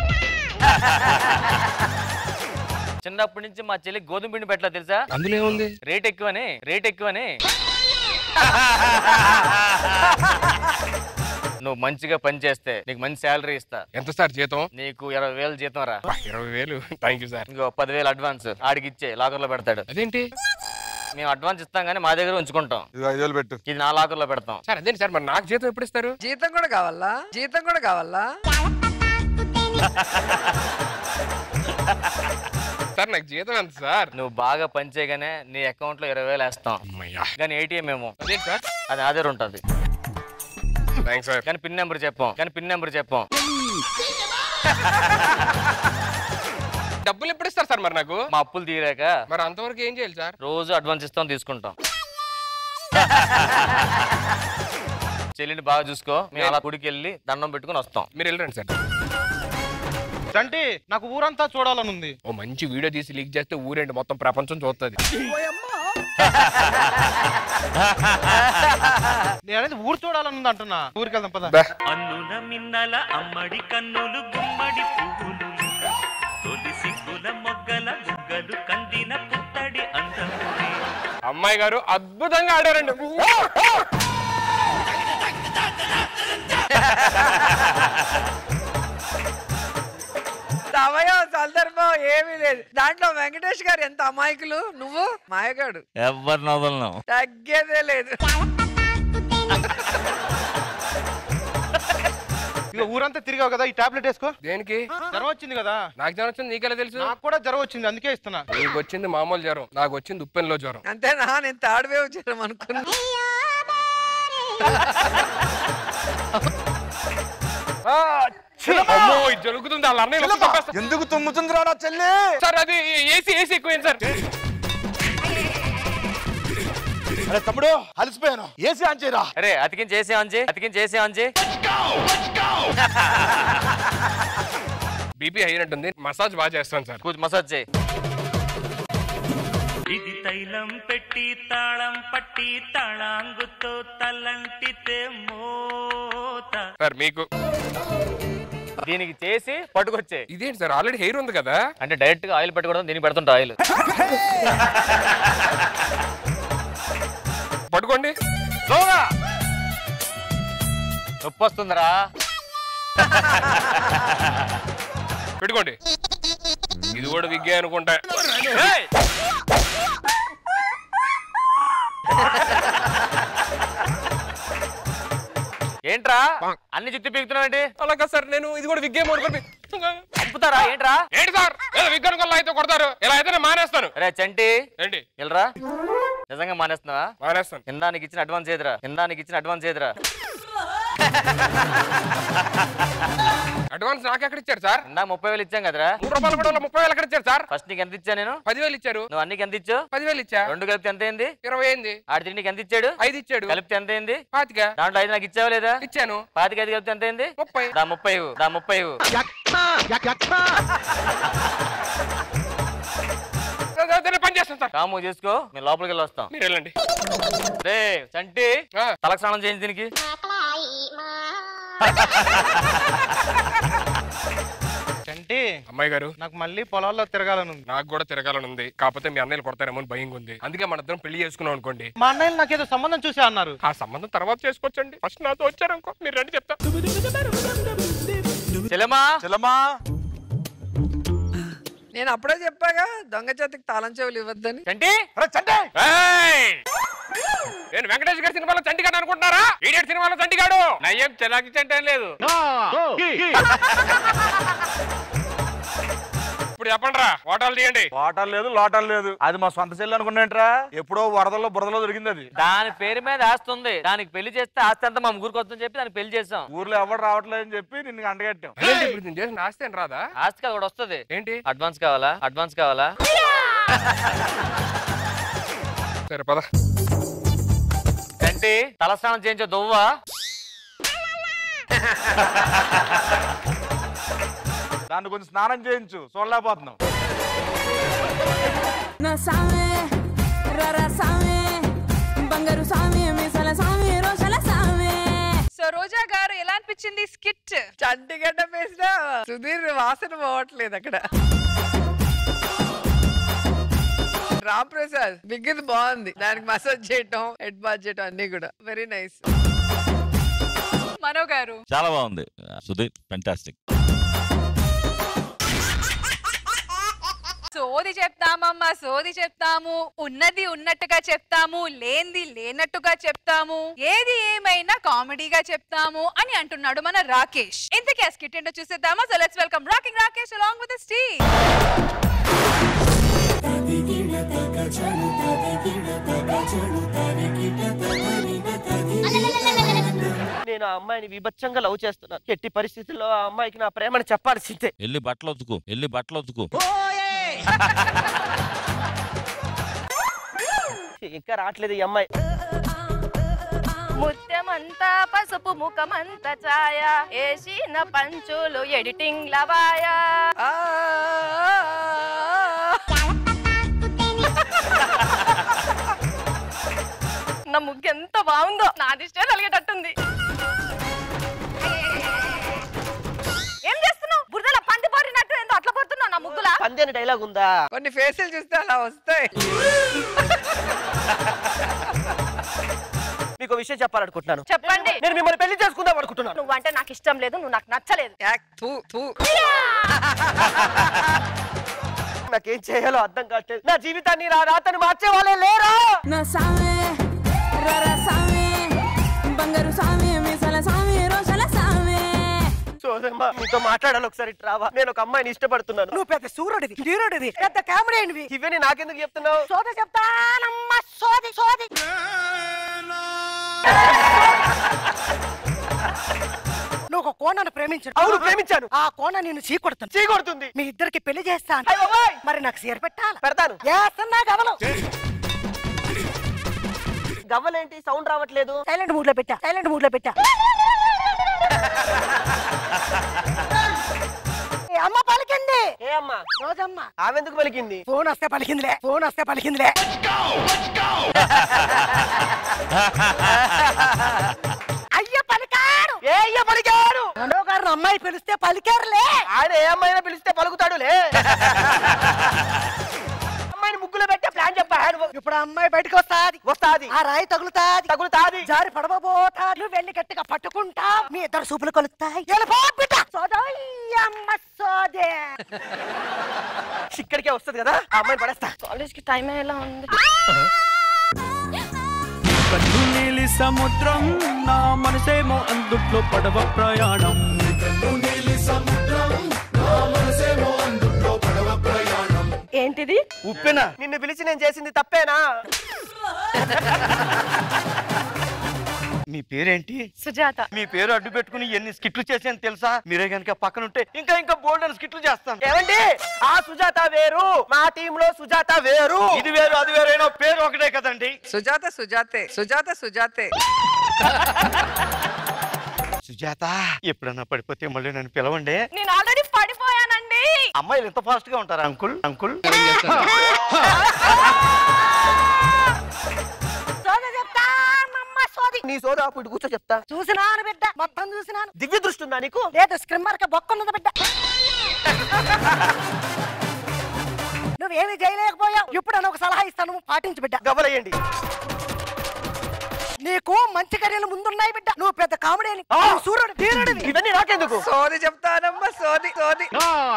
చిన్నప్పటి నుంచి మా చెల్లి గోధుమ పిండి పెట్టలేదు తెలుసా అందులో ఏముంది రేట్ ఎక్కువని రేట్ ఎక్కువని నువ్వు మంచిగా పని చేస్తే నీకు మంచి శాలరీ ఇస్తా ఎంత సార్ జీతం నీకు ఇరవై వేలు జీతం రా ఇరవై వేలు థ్యాంక్ యూ సార్ ఇంకో పదివేలు అడ్వాన్స్ ఆడికి ఇచ్చే లాకర్ లో పెడతాడు అదేంటి మేము అడ్వాన్స్ ఇస్తాం కానీ మా దగ్గర ఉంచుకుంటాం ఇది ఐదు వేలు పెట్టు ఇది నా లాకర్ లో పెడతాం సార్ అదేంటి సార్ మరి నాకు జీతం ఎప్పుడు ఇస్తారు జీతం కూడా కావాలా జీతం కూడా కావాలా సార్ నాకు జీతం ఎంత సార్ నువ్వు బాగా పని చేయగానే నీ అకౌంట్ లో ఇరవై వేలు వేస్తాం కానీ ఏటీఎం ఏమో అదేంటి సార్ అది ఆధార్ ఉంటుంది థ్యాంక్స్ సార్ కానీ పిన్ నెంబర్ చెప్పాం కానీ పిన్ నెంబర్ చెప్పాం డబ్బులు ఎప్పుడు ఇస్తారు సార్ మరి నాకు మా అప్పులు తీరాక మరి అంతవరకు ఏం చేయాలి సార్ రోజు అడ్వాన్స్ ఇస్తాం తీసుకుంటాం చెల్లిని బాగా చూసుకో మేము అలా గుడికి వెళ్ళి దండం పెట్టుకుని వస్తాం మీరు వెళ్ళండి సార్ అంటే నాకు ఊరంతా చూడాలని ఉంది ఓ మంచి వీడియో తీసి లీక్ చేస్తే ఊరేంటి మొత్తం ప్రపంచం చూస్తుంది నేనైతే ఊరు చూడాలని ఉంది అంటున్నా ఊరికి వెళ్దాం పద అన్నుల మిన్నల అమ్మడి కన్నులు గుమ్మడి పువ్వులు తొలి సిగ్గుల మొగ్గల బుగ్గలు కందిన పుత్తడి అందములే అమ్మాయి గారు అద్భుతంగా ఆడారండి సమయం సందర్భం ఏమీ లేదు దాంట్లో వెంకటేష్ గారు ఎంత అమాయకులు నువ్వు మాయగాడు ఎవరిని వదలను తగ్గేదే లేదు ఇక ఊరంతా తిరిగావు కదా ఈ టాబ్లెట్ వేసుకో దేనికి జ్వరం వచ్చింది కదా నాకు జ్వరం వచ్చింది నీకెలా తెలుసు నాకు కూడా జ్వరం వచ్చింది అందుకే ఇస్తున్నా నీకు వచ్చింది మామూలు జ్వరం నాకు వచ్చింది ఉప్పెన్లో జ్వరం అంతేనా నేను థర్డ్ వేవ్ చేయడం అనుకున్నా అమ్మో ఇది జరుగుతుంది వాళ్ళ అన్నయ్య వచ్చి చంపేస్తా- ఎందుకు తుమ్ముతుందిరా నా చెల్లి సార్ అది ఏసీ ఏసీ ఎక్కువైంది సార్ అరే తమ్ముడు అలసిపోయాను ఏసీ ఆన్ చేయరా అరే అతికించి చేసే అంజే అతికించి చేసే అంజే బీపీ అయినట్టుంది మసాజ్ బాగా చేస్తాను సార్ కూర్చో మసాజ్ చేయి ఇది తైలం పెట్టి తాళం పట్టి తాళాంగుతో తలంటితే మోత సార్ మీకు దీనికి చేసి పట్టుకొచ్చే ఇదేంటి సార్ ఆల్రెడీ హెయిర్ ఉంది కదా అంటే డైరెక్ట్ గా ఆయిల్ పెట్టకూడదు దీనికి పెడుతుంటా ఆయిల్ పట్టుకోండి నొప్పి వస్తుందిరా పెట్టుకోండి ఇది కూడా విగ్గే అనుకుంటా ఏయ్! ఏంట్రా అన్ని చుట్టి పీకుతున్నావు ఏంటి అలాగా సార్ నేను ఇది కూడా విగ్గే అనుకోండి చంపుతారా ఏంట్రా ఏంటి సార్ ఏదో విగ్గే అనుకోవాలి అయితే కొడతారు ఇలా అయితే నేను మానేస్తాను అరే చంటి ఏంటి వెళ్ళరా నిజంగా మానేస్తున్నావా మానేస్తాను ఇందానికి ఇచ్చిన అడ్వాన్స్ ఏదిరా ఇందానికి ఇచ్చిన అడ్వాన్స్ ఏదిరా అడ్వాన్స్ నాకు ఎక్కడ ఇచ్చారు సార్ ఇందా ముప్పై వేలు ఇచ్చాం కదరా మూడు రూపాయలు కూడా ముప్పై వేలు ఎక్కడ ఇచ్చారు సార్ ఫస్ట్ నీకు ఎంత ఇచ్చా నేను పదివేలు ఇచ్చారు నువ్వు అన్నికి ఎంత ఇచ్చావు పదివేలు ఇచ్చా రెండు కలిపితే ఎంత అయింది ఇరవై అయింది ఆడి తిండికి ఎంత ఇచ్చాడు ఐదు ఇచ్చాడు కలిపితే ఎంత అయింది పాతిక దాంట్లో ఐదు నాకు ఇచ్చావా లేదా ఇచ్చాను పాతిక ఐదు కలిపితే ఎంత అయింది ముప్పై దా ముప్పై ఇవ్వు. దా ముప్పై ఇవ్వు. పని చేస్తాను సార్ కాము చేసుకో మేము లోపలికి వెళ్ళి వస్తాం మీరు వెళ్ళండి రే చంటి ఆ. తలకు స్నానం చేయించి దీనికి చంటి అమ్మాయి గారు నాకు మళ్ళీ పొలాల్లో తిరగాలని ఉంది నాకు కూడా తిరగాలని ఉంది కాకపోతే మీ అన్నయ్యలు కొడతారేమో అని భయంగా ఉంది అందుకే మన ఇద్దరం పెళ్లి చేసుకున్నాం అనుకోండి మా అన్నయ్యలు నాకేదో సంబంధం చూసా అన్నారు ఆ సంబంధం తర్వాత చేసుకోవచ్చండి ఫస్ట్ నాతో వచ్చారు అనుకో మీరు రండి చెప్తా చెల్లెమా చెల్లమ్మా నేను అప్పుడే చెప్పాగా దొంగ చేతికి తాళం చెవులు ఇవ్వద్దని చంటి అరే చంటే ఏయ్! నేను వెంకటేష్ గారి సినిమాలో చంటిగాడు అనుకుంటున్నారా ఈడియట్ సినిమాలో చంటిగాడు నయ్యం చెలాకి చంటి అని లేదు ఇప్పుడు చెప్పండి రా ఓటాలు తీయండి వాటాలు లేదు లోటాలు లేదు అది మా సొంత చెల్లి అనుకున్నాంట్రా ఎప్పుడో వరదల్లో బురదలో దొరికింది అది దాని పేరు మీద ఆస్తి ఉంది దానికి పెళ్లి చేస్తే ఆస్తి అంతా మా ముగ్గురికి వస్తుందని చెప్పి దానికి పెళ్లి చేసాం ఊర్లో ఎవరు రావట్లేదు అని చెప్పి నిన్ను అంటగట్టాం అదేంటి ఇప్పుడు నేను చేసిన ఆస్తి అని రాదా ఆస్తి కాదు కూడా వస్తుంది ఏంటి అడ్వాన్స్ కావాలా అడ్వాన్స్ కావాలా సరే పద చంటి తలస్నానం చేయించే దువ్వా దాన్ని కొంచెం స్నానం చేయించు చూడలేకపోతున్నాం నా సామే రరా సామే బంగారు సామే మీసాల సామే రోషాల సామే సో రోజా గారు ఎలా అనిపించింది స్కిట్ చంటి గడ్డ వేసినా సుధీర్ వాసన పోవట్లేదు అక్కడ రామ్ ప్రసాద్ బిగ్గిది బాగుంది దానికి మసాజ్ చేయటం హెడ్ బాత్ చేయటం అన్ని కూడా వెరీ నైస్ మనో గారు చాలా బాగుంది సుధీర్ ఫెంటాస్టిక్ సోది చెప్తామమ్మా సోది చెప్తాము ఉన్నది ఉన్నట్టుగా చెప్తాము లేంది లేనట్టుగా చెప్తాము ఏది ఏమైనా కామెడీగా చెప్తాము అని అంటున్నాడు మన రాకేష్ ఇంతకీ ఆ స్కిట్ ఏంటో చూసేద్దామా so let's welcome rocking Rakesh along with Steve నేను ఆ అమ్మాయిని విభత్సంగా లవ్ చేస్తున్నాను ఎట్టి పరిస్థితుల్లో ఆ అమ్మాయికి నా ప్రేమను చెప్పాల్సిందే వెళ్ళి బట్టలు ఉతుకు వెళ్ళి బట్టలు ఉతుకు ఇంకా రావట్లేదు ఈ అమ్మాయి ముత్యమంతా పసుపు ముఖమంత ఛాయ ఏసిన పంచులు ఎడిటింగ్ లవాయ నా ముగ్గు ఎంత బాగుందో నా దిష్టే కలిగేటట్టుంది ఏం చేస్తున్నావు బురదలో పంది పారినట్టు ఏందో అట్లా పడుతున్నావు నా ముగ్గులా పంది అని డైలాగ్ ఉందా కొన్ని ఫేసులు చూస్తే అలా వస్తాయి మీకు ఒక విషయం చెప్పాలనుకుంటున్నాను చెప్పండి నేను మిమ్మల్ని పెళ్లి చేసుకుందాం అనుకుంటున్నాను నువ్వు అంటే నాకు ఇష్టం లేదు నువ్వు నాకు నచ్చలేదు నాకేం చేయాలో అర్థం కావట్లేదు నా జీవితాన్ని నా రాతని మార్చే వాళ్ళే లేరా నా సామే రర సామే బంగారు సామే మీసాల సామే రోజల సామే సోదమ్మా మీతో మాట్లాడాలి ఒకసారి ఇటు రావా నేను ఒక అమ్మాయిని ఇష్టపడుతున్నాను నువ్వు పెద్ద సూర్యుడివి హీరోడివి పెద్ద కామెడీనివి ఇవన్నీ నాకెందుకు చెప్తున్నావు సోద చెప్తానమ్మా సోది సోది నువ్వు ఒక కోణాన్ని ప్రేమించు అవును, ప్రేమించాను. ఆ కోణ నిన్ను చీకొడుతుంది చీకొడుతుంది మీ ఇద్దరికి పెళ్లి చేస్తాను అయ్య బాబోయ్! మరి నాకు సీర పెట్టాలి పెడతాను చేస్తున్నా గమలు గవ్వలేంటి సౌండ్ రావట్లేదు సైలెంట్ మూడ్ లో పెట్టా సైలెంట్ మూడ్ లో పెట్టా ఏ అమ్మ పలికింది ఏ అమ్మా రోజమ్మ ఆమెందుకు పలికింది ఫోన్ వస్తే పలికిందిలే ఫోన్ వస్తే పలికిందిలే అయ్య పలికాడు ఏ అయ్య పలికాడు రెండో గారిని అమ్మాయి పిలిస్తే పలికారులే ఆయన ఏ అమ్మాయినా పిలిస్తే పలుకుతాడులే అమ్మాయిని ముగ్గులో పెట్టే ప్లాన్ చెప్పాడు ఇప్పుడు ఆ అమ్మాయి బయటకు వస్తాది వస్తాది ఆ రాయి తగులుతాది తగులుతాది జారి పడవబోతా నువ్వు వెళ్ళి గట్టిగా పట్టుకుంటా మీ ఇద్దరు సూపులు కొలుస్తాయి వెళ్ళిపో బిడ్డ సోదయ్యమ్మ సోదే ఇక్కడికే వస్తుంది కదా ఆ అమ్మాయిని పడేస్తా కాలేజ్ కి టైం ఎలా ఉంది కన్ను నీలి సముద్రం నా మనసేమో అందుట్లో పడవ ప్రయాణం ఏంటిది ఉప్పెనా నిన్ను పిలిచి నేను చేసింది తప్పేనా మీ పేరేంటి సుజాత మీ పేరు అడ్డు పెట్టుకుని ఎన్ని స్కిట్లు చేసాను తెలుసా మీరే కనుక పక్కన ఉంటే ఇంకా ఇంకా బోల్డ్ అని స్కిట్లు చేస్తాను ఏమండి ఆ సుజాత వేరు మా టీమ్ లో సుజాత వేరు ఇది వేరు అది వేరైనా పేరు ఒకటే కదండి సుజాత సుజాతే సుజాత సుజాతే సుజాత ఎప్పుడన్నా పడిపోతే మళ్ళీ నన్ను పిలవండి నేను ఆల్రెడీ పడిపోయానండి అమ్మాయిలు ఎంత ఫాస్ట్ గా ఉంటారా అంకుల్ అంకుల్ సోద చెప్తానమ్మ సోది నీ సోదా అప్పుడు కూర్చో చెప్తా చూసినాను బిడ్డ మొత్తం చూసినాను దివ్య దృష్టి ఉందా నీకు లేదు స్క్రిమ్మర్ కి బొక్కున్నది బిడ్డ నువ్వేమి చేయలేకపోయావు ఇప్పుడు అని ఒక సలహా ఇస్తాను నువ్వు పాటించు బిడ్డ గబలయ్యండి నీకు మంచి కర్యలు ముందున్నాయి బిడ్డ నువ్వు పెద్ద కామెడీ సూర్యుడు ధీరుడివి ఇవన్నీ నాకెందుకు సోది చెప్తానమ్మా సోది సోది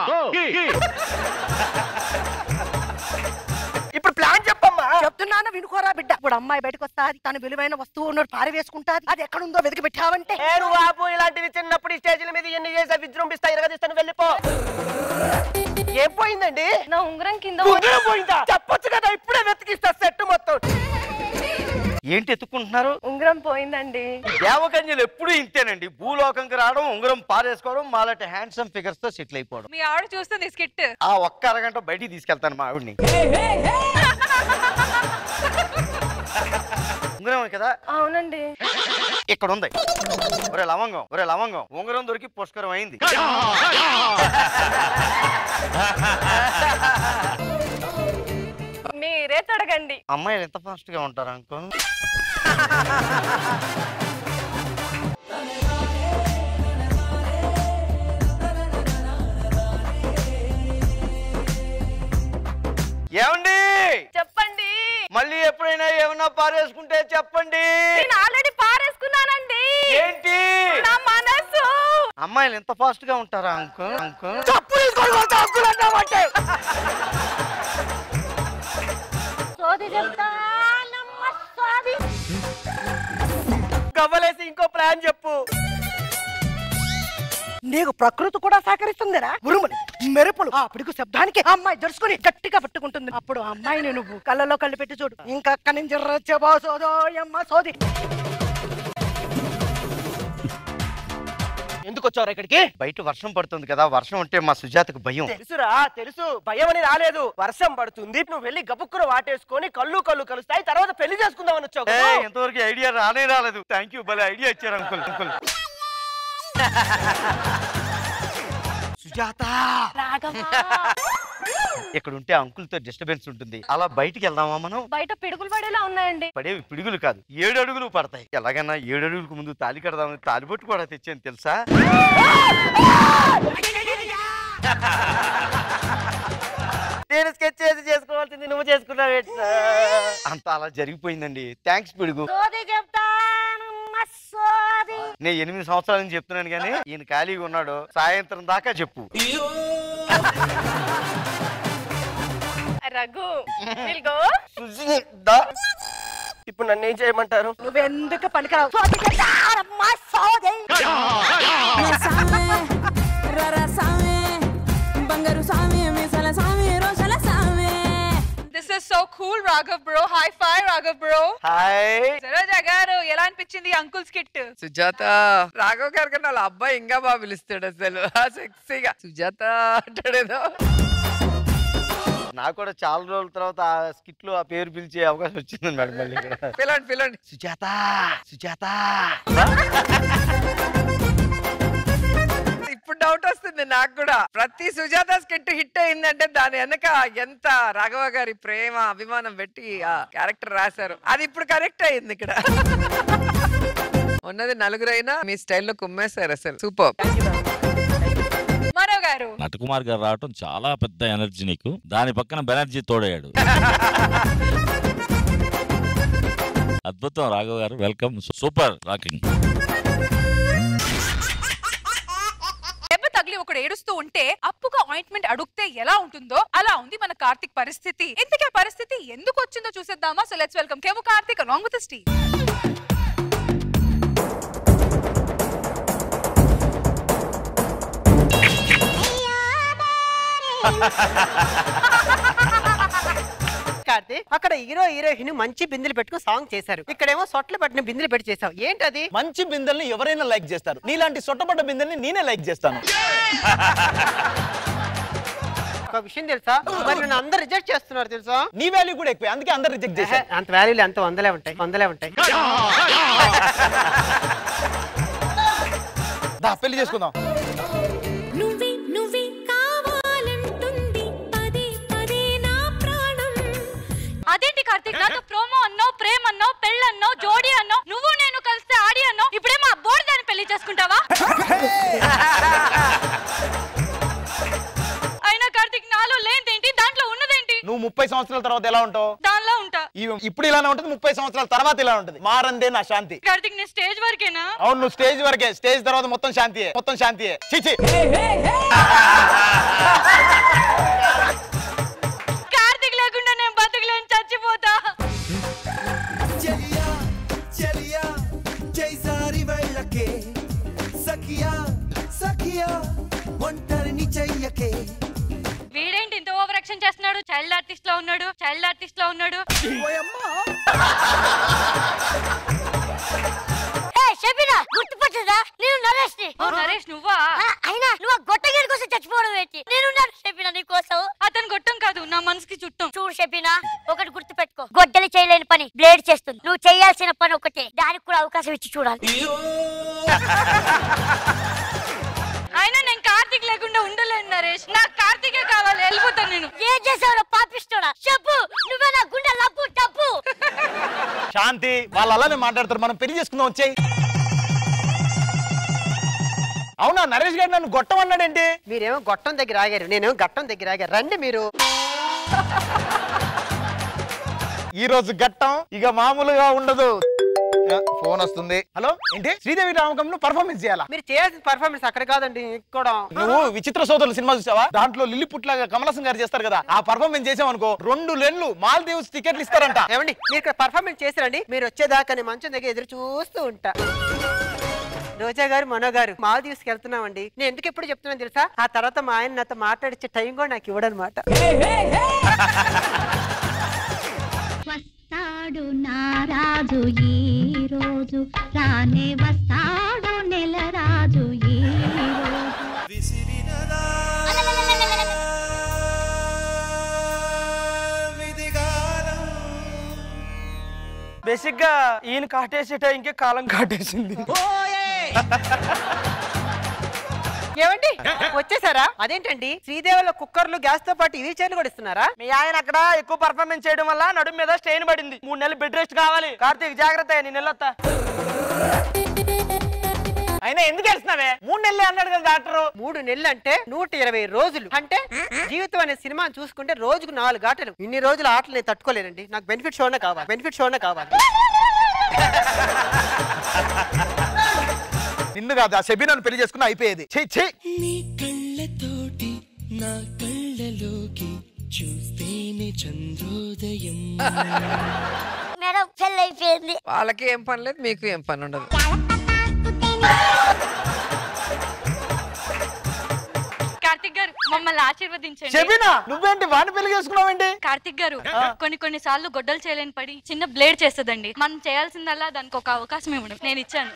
ఇప్పుడు ప్లాన్ చెప్పమ్మా చెప్తున్నాను వినుకోరా బిడ్డ ఇప్పుడు అమ్మాయి బయటకు వస్తాది తన విలువైన వస్తువు ఉన్నట్టు పారవేసుకుంటాది అది ఎక్కడుందో వెతికి పెట్టావంటే ఏ నువ్వు ఆపు ఇలాంటివి చిన్నప్పుడు ఈ స్టేజ్ల మీద ఎన్ని చేసా విజృంభిస్తా ఇరగదీస్తాను వెళ్ళిపో ఏం పోయిందండి నా ఉంగరం కింద ఉంగరం పోయిందా చెప్పొచ్చు కదా ఇప్పుడే వెతికిస్తా సెట్ మొత్తం ఏంటి ఎత్తుకుంటున్నారు ఉంగరం పోయిందండి దేవకన్యలు ఎప్పుడు ఇంతేనండి భూలోకంకి రావడం ఉంగరం పారేసుకోవడం మాలాంటి హ్యాండ్సమ్ ఫిగర్స్ తో సెటిల్ అయిపోవడం మీ ఆవిడ చూస్తుంది స్కిట్ ఆ ఒక్క అరగంట బయటికి తీసుకెళ్తాను మా ఆవిడ్ని ఉంగరం కదా అవునండి ఇక్కడ ఉంది ఒరే లవంగం ఒరే లవంగం ఉంగరం దొరికి పుష్కరం అయింది మీరే తడగండి అమ్మాయిలు ఎంత ఫాస్ట్ గా ఉంటారు అంకుల్ ఏమండి చెప్పండి మళ్ళీ ఎప్పుడైనా ఏమన్నా పారేసుకుంటే చెప్పండి నేను ఆల్రెడీ పారేసుకున్నానండి ఏంటి నా మనసు అమ్మాయిలు ఎంత ఫాస్ట్ గా ఉంటారా అంకుల్ అంకుల్ సోది చెప్తానమ్మ సోది గవ్వలేసి ఇంకో ప్లాన్ చెప్పు నీకు ప్రకృతి కూడా సహకరిస్తుందిరా ఉరుములు మెరుపులు ఆ పిడుగు శబ్దానికి ఆ అమ్మాయి జరుచుకుని గట్టిగా పట్టుకుంటుంది అప్పుడు ఆ అమ్మాయిని నువ్వు కళ్ళలో కళ్ళు పెట్టి చూడు ఇంకా అక్కడి నుంచి రచ్చబో సోదో అమ్మ సోది ఎందుకు వచ్చావు ఇక్కడికి బయట వర్షం పడుతుంది కదా వర్షం అంటే మా సుజాతకు భయం తెలుసురా తెలుసు భయం అని రాలేదు వర్షం పడుతుంది నువ్వు వెళ్ళి గబుక్కున వాటేసుకొని కళ్ళు కళ్ళు కలుస్తాయి తర్వాత పెళ్లి చేసుకుందామని వచ్చావు ఏ, కదా? ఎంతవరకు ఐడియా రానే రాలేదు థ్యాంక్ యూ భలే ఐడియా ఇచ్చారు అంకుల్ అంకుల్ సుజాత ఇక్కడ ఉంటే అంకుల్ తో డిస్టర్బెన్స్ ఉంటుంది అలా బయటికి వెళ్దామా మనం బయట పిడుగులు పడేలా ఉన్నాయండి పడేవి పిడుగులు కాదు ఏడు అడుగులు పడతాయి ఎలాగైనా ఏడు అడుగులకు ముందు తాలి కడదామని తాలిబొట్టు కూడా తెచ్చాను తెలుసా నేను స్కెచ్ చేసి చేసుకోవాల్సింది నువ్వు చేసుకున్నావు అంత అలా జరిగిపోయిందండి థ్యాంక్స్ పిడుగు సోది చెప్తానమ్మ సోది నేను ఎనిమిది సంవత్సరాల నుంచి చెప్తున్నాను కానీ ఈయన ఖాళీగా ఉన్నాడు సాయంత్రం దాకా చెప్పు రఘు విల్ గో ఇప్పుడు నన్ను ఏం చేయమంటారు నువ్వెందుకు పనికిరావు సోది చెప్తానమ్మ సోది బంగారు సామి మీసాల సామి రోషాల సామి this is so cool Raghav bro high five Raghav bro hi Saroja గారు ఎలా అనిపించింది అంకుల్ స్కిట్ సుజాత రాఘవ్ గారి కన్నా వాళ్ళ అబ్బాయి ఇంకా బాగా పిలుస్తాడు అసలు సెక్సీగా సుజాత అంటాడేదో నాకు కూడా చాలా రోజుల తర్వాత ఆ స్కిట్ లో ఆ పేరు పిలిచే అవకాశం వచ్చింది మేడం మళ్ళీ ఇక్కడ పిలండి పిలండి సుజాత సుజాత ఇప్పుడు డౌట్ వస్తుంది నాకు కూడా ప్రతి సుజాత స్కెట్ హిట్ అయిందంటే దాని వెనక ఎంత రాఘవ గారి ప్రేమ అభిమానం పెట్టి ఆ క్యారెక్టర్ రాశారు అది ఇప్పుడు కరెక్ట్ అయింది ఇక్కడ ఉన్నది నలుగురైనా మీ స్టైల్లో కుమ్మేశారు అసలు సూపర్ మనో గారు నటకుమార్ గారు రావటం చాలా పెద్ద ఎనర్జీ నీకు దాని పక్కన బెనర్జీ తోడయ్యాడు అద్భుతం రాఘవ్ గారు వెల్కమ్ సూపర్ రాకింగ్ దెబ్బ తగిలి ఒకడు ఏడుస్తూ ఉంటే అప్పుగా ఆయింట్మెంట్ అడిగితే ఎలా ఉంటుందో అలా ఉంది మన కార్తిక్ పరిస్థితి ఇంతకీ ఆ పరిస్థితి ఎందుకు వచ్చిందో చూసేద్దామా సో లెట్స్ వెల్కమ్ కేము Karthik along with Steve Karthik అక్కడ హీరో హీరోయిన్ మంచి బిందెలు పెట్టుకుని సాంగ్ చేశారు ఇక్కడేమో సొట్లు పట్టిన బిందెలు పెట్టి చేసావు ఏంటది మంచి బిందెల్ని ఎవరైనా లైక్ చేస్తారు నీలాంటి సొట్టపడ్డ బిందెల్ని నేనే లైక్ చేస్తాను ఒక విషయం తెలుసా మరి నన్ను అందరు రిజెక్ట్ చేస్తున్నారు తెలుసా నీ వాల్యూ కూడా ఎక్కువ అందుకే అందరు రిజెక్ట్ చేశారు అంత వాల్యూలు అంత వందలే ఉంటాయి వందలే ఉంటాయి దా పెళ్లి చేసుకుందాం నువ్వే నువ్వే కావాలంటుంది పదే పదే నా ప్రాణం అదేంటి కార్తీక్ నాతో ప్రోమో అన్నావు ప్రేమ అన్నావు పెళ్ళి అన్నావు జోడి అన్నావు నువ్వు నేను కలిస్తే ఆడి అన్నావు ఇప్పుడేమో ఆ బోర్డు దాన్ని పెళ్లి చేసుకుంటావా అయినా కార్తీక్ నాలో లేనిదేంటి దాంట్లో ఉన్నదేంటి నువ్వు ముప్పై సంవత్సరాల తర్వాత ఎలా ఉంటావు దానిలో ఉంటా ఈ- ఇప్పుడు ఇలానే ఉంటుంది ముప్పై సంవత్సరాల తర్వాత ఇలా ఉంటుంది మారందే నా శాంతి కార్తీక్ నేను స్టేజ్ వరకేనా అవును నువ్వు స్టేజ్ వరకే స్టేజ్ తర్వాత మొత్తం శాంతియే మొత్తం శాంతియే చిచి కార్తీక్ లేకుండా నేను బతకలేను చచ్చిపోతా చెలియా చెలియా జైసారి వెళ్ళకే సఖియా సఖియా ఒంటరిని చెయ్యకే వీడేంటి ఇంత ఓవర్ యాక్షన్ చేస్తున్నాడు చైల్డ్ ఆర్టిస్ట్ లో ఉన్నాడు చైల్డ్ ఆర్టిస్ట్ లో ఉన్నాడు షబీనా గుర్తుపట్టదా నేను నరేష్ ని ఓ, నరేష్ నువ్వా అయినా నువ్వు ఆ గొట్టగిరి కోసం చచ్చిపోవడం ఏంటి నేనున్నాను షబీనా నీ కోసం అతను గొట్టం కాదు నా మనసుకి చుట్టం చూడు షబీనా ఒకటి గుర్తు పెట్టుకో గొడ్డలి చేయలేని పని బ్లేడ్ చేస్తుంది నువ్వు చేయాల్సిన పని ఒకటే దానికి కూడా అవకాశం ఇచ్చి చూడాలి అయినా నేను కార్తీక్ లేకుండా ఉండలేను నరేష్ నాకు కార్తీకే కావాలి వెళ్ళిపోతాను నేను ఏం చేసావు పాపిస్తున్నా చెప్పు నువ్వే నా గుండె లబ్బు టప్పు శాంతి వాళ్ళు అలానే మాట్లాడతారు మనం పెళ్లి చేసుకుందాం వచ్చేయి అవునా నరేష్ గారు నన్ను గొట్టం అన్నాడేంటి మీరేమో గొట్టం దగ్గర ఆగారు నేనేమో గట్టం దగ్గర ఆగారు రండి మీరు ఈ రోజు గట్టం ఇక మామూలుగా ఉండదు ఫోన్ వస్తుంది హలో ఏంటి శ్రీదేవి రామకంలో పర్ఫార్మెన్స్ చేయాలా మీరు చేయాల్సిన పర్ఫార్మెన్స్ అక్కడ కాదండి ఇక్కడ నువ్వు విచిత్ర సోదరులు సినిమా చూసావా దాంట్లో లిల్లీ పుట్లాగా కమలసం గారు చేస్తారు కదా ఆ పర్ఫార్మెన్స్ చేసాం అనుకో రెండు లెన్లు మాల్దీవ్స్ టికెట్లు ఇస్తారంట ఏమండి మీరు ఇక్కడ పర్ఫార్మెన్స్ చేశారండి మీరు వచ్చేదాకా నేను మంచం దగ్గర ఎదురు చూస్తూ ఉంటా రోజా గారు మనో గారు మాల్దీవ్స్ కి వెళ్తున్నామండి నేను ఎందుకు ఎప్పుడు చెప్తున్నాను తెలుసా ఆ తర్వాత మా ఆయన నాతో మాట్లాడించే టైం కూడా నాకు ఇవ్వడనమాట వస్తాడు నారాజు ఈ రోజు రానే వస్తాడు నెల రాజు ఈ బేసిక్ గా ఈయన కాటేసే టైంకి కాలం కాటేసింది ఏమండి వచ్చేసారా అదేంటండి శ్రీదేవుల కుక్కర్లు గ్యాస్ తో పాటు ఇవి చైర్లు కూడా ఇస్తున్నారా మీ ఆయన అక్కడ ఎక్కువ పర్ఫార్మెన్స్ చేయడం వల్ల నడుము మీద స్ట్రెయిన్ పడింది మూడు నెలలు బెడ్ రెస్ట్ కావాలి కార్తీక్ జాగ్రత్త నేను వెళ్ళొత్తా అయినా ఎందుకు వెళ్తున్నావే మూడు నెలలు అన్నాడు కదా డాక్టర్ మూడు నెలలు అంటే నూట ఇరవై రోజులు అంటే జీవితం అనే సినిమాని చూసుకుంటే రోజుకు నాలుగు ఆటలు ఇన్ని రోజులు ఆటలు నేను తట్టుకోలేనండి నాకు బెనిఫిట్ షోనే కావాలి బెనిఫిట్ షోనే కావాలి నిన్ను కాదు ఆ సెబీ నన్ను పెళ్లి చేసుకుని అయిపోయేది చెయ్యి చెయ్యి నీ కళ్ళతోటి నా కళ్ళలోకి చూస్తేనే చంద్రోదయం మేడం పెళ్ళి అయిపోయింది వాళ్ళకి ఏం పని లేదు మీకు ఏం పని ఉండదు కార్తిక్ గారు మమ్మల్ని ఆశీర్వదించండి చెబినా నువ్వేంటి వాడిని పెళ్లి చేసుకున్నావేంటి కార్తిక్ గారు కొన్ని కొన్ని సార్లు గొడ్డలు చేయలేని పడి చిన్న బ్లేడ్ చేస్తుందండి మనం చేయాల్సిందల్లా దానికి ఒక అవకాశం ఇవ్వడం నేను ఇచ్చాను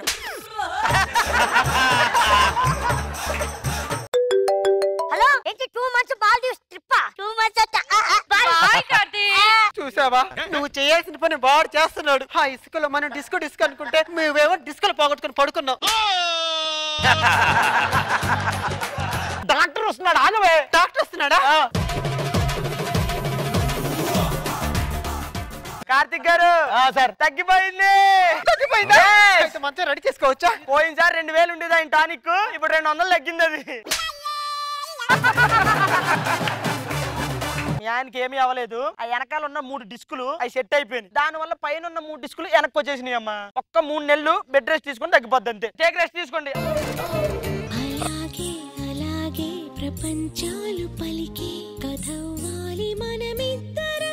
హలో ఏంటి two months Bali trip two months bye Karthik చూసావా నువ్వు చేయాల్సిన పని బాగా చేస్తున్నాడు ఆ ఇసుకలో మనం డిస్కో డిస్కో అనుకుంటే మేమేమో డిస్కోలో పోగొట్టుకుని పడుకున్నాం డాక్టర్ వస్తున్నాడు ఆగవే డాక్టర్ వస్తున్నాడా కార్తిక్ గారు సార్ తగ్గిపోయింది తగ్గిపోయిందా? అయితే మంచిగా రెడీ చేసుకోవచ్చా పోయినసారి రెండు వేలు ఉండేది ఆయన టానిక్ ఇప్పుడు రెండు వందలు తగ్గింది అది మీ ఆయనకి ఏమీ అవ్వలేదు ఆ వెనకాల ఉన్న మూడు డిస్కులు అవి సెట్ అయిపోయినాయి దాని వల్ల పైన ఉన్న మూడు డిస్కులు వెనక్కి వచ్చేసినాయి అమ్మా ఒక్క మూడు నెలలు బెడ్ రెస్ట్ తీసుకొని తగ్గిపోద్ది అంతే టేక్ రెస్ట్ తీసుకోండి అలాగే అలాగే ప్రపంచాలు పలికి కథవ్వాలి మనమిద్దరం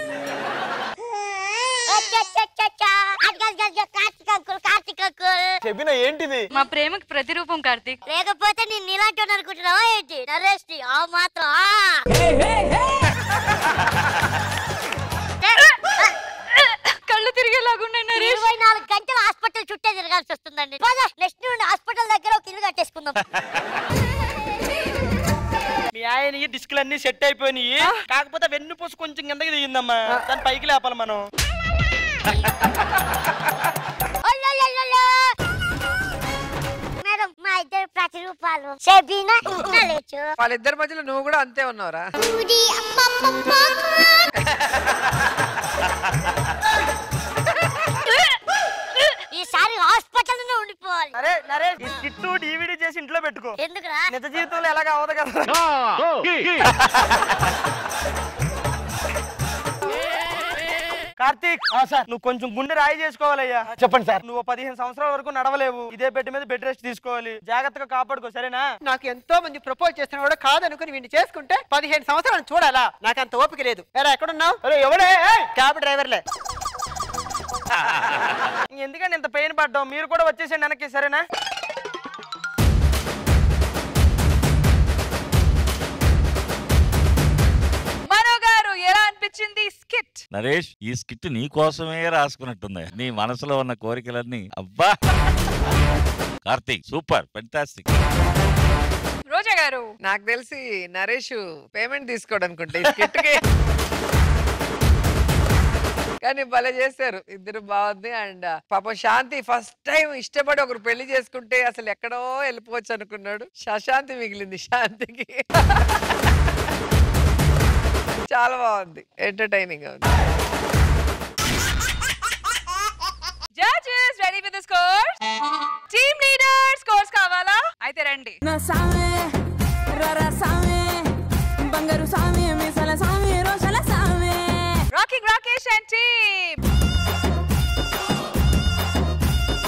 కార్తీక్ అంకుల్ కార్తీక్ అంకుల్ చెప్పిన ఏంటిది మా ప్రేమకు ప్రతిరూపం కార్తీక్ లేకపోతే నేను నీలాంటి వాడిని అనుకుంటున్నావా ఏంటి నరేష్ ని? ఆ మాత్రం ఆ. కళ్ళు తిరిగేలాగున్నాయి నరేష్ ఇరవై నాలుగు గంటలు హాస్పిటల్ చుట్టే తిరగాల్సి వస్తుందండి నెక్స్ట్ నుండి హాస్పిటల్ దగ్గర ఒక ఇల్లు కట్టేసుకుందాం మీ ఆయన డిస్కులు అన్ని సెట్ అయిపోయినాయి కాకపోతే వెన్నుపూస కొంచెం కిందకి దిగిందమ్మా దాని పైకి లేపాలి మనం అల్లల్లల్లల్ల. మేడం మా ఇద్దరు ప్రతిరూపాలు షబీనా నలేచు వాళ్ళిద్దరి మధ్యలో నువ్వు కూడా అంతే ఉన్నావురా ఈసారి హాస్పిటల్ ఉండిపోవాలి అరే నరే ఈ స్కిట్ డివిడి చేసి ఇంట్లో పెట్టుకో ఎందుకురా నిజ జీవితంలో ఎలాగ అవదు కదా కార్తీక్ సార్ నువ్వు కొంచెం గుండె రాయి చేసుకోవాలయ్యా చెప్పండి సార్ నువ్వు పదిహేను సంవత్సరాల వరకు నడవలేవు ఇదే బెడ్ మీద బెడ్ రెస్ట్ తీసుకోవాలి జాగ్రత్తగా కాపాడుకో సరేనా నాకు ఎంతో మంది ప్రపోజ్ చేసిన కూడా కాదనుకుని వీడిని చేసుకుంటే పదిహేను సంవత్సరాలు చూడాలా నాకు అంత ఓపిక లేదు ఎరా ఎక్కడున్నావు అరే ఎవడే క్యాబ్ డ్రైవర్లే ఎందుకంటే ఇంత పెయిన్ పడ్డావు మీరు కూడా వచ్చేసండి వెనక్కి సరేనా మనో గారు ఎలా అనిపించింది స్కిట్ నరేష్ ఈ స్కిట్ నీ కోసమే రాసుకున్నట్టుంది నీ మనసులో ఉన్న కోరికలన్నీ అబ్బా కార్తీక్ సూపర్ ఫెంటాస్టిక్ రోజా గారు నాకు తెలిసి నరేష్ పేమెంట్ తీసుకోడు అనుకుంటే ఈ skit కి కానీ భలే చేశారు ఇద్దరు బాగుంది అండ్ పాపం శాంతి ఫస్ట్ టైం ఇష్టపడి ఒకరు పెళ్లి చేసుకుంటే అసలు ఎక్కడో వెళ్ళిపోవచ్చు అనుకున్నాడు శశాంతి మిగిలింది శాంతికి చాలా బాగుంది ఎంటర్టైనింగ్ ఉంది judges ready with scores team leader scores కావాలా అయితే రండి నా సామే రర సామే బంగారు సామే మీసాల సామే రోషల సామే rocking Rakesh and team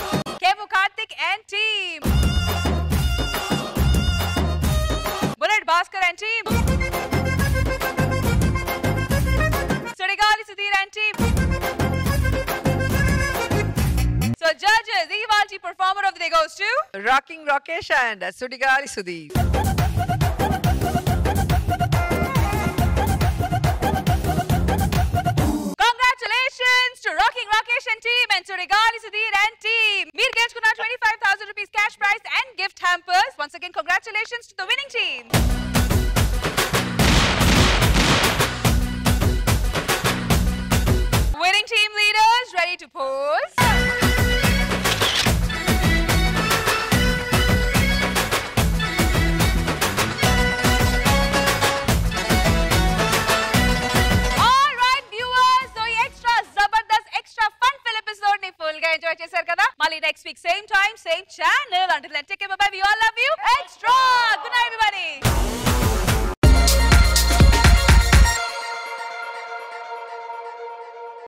rocking Rakesh and Sudigali Sudheer Congratulations to Rocking Rakesh and team and to Regali Sudhir and team. మీరు గెలుచుకున్న 25,000 rupees cash prize and gift hampers. Once again, congratulations to the winning team. Winning team leaders ready to pose. All right, viewers. So ఈ extra Jabardasth extra fun film episode ని full గా enjoy చేశారు కదా మళ్ళీ next week same time same channel అంటే టేక్ బై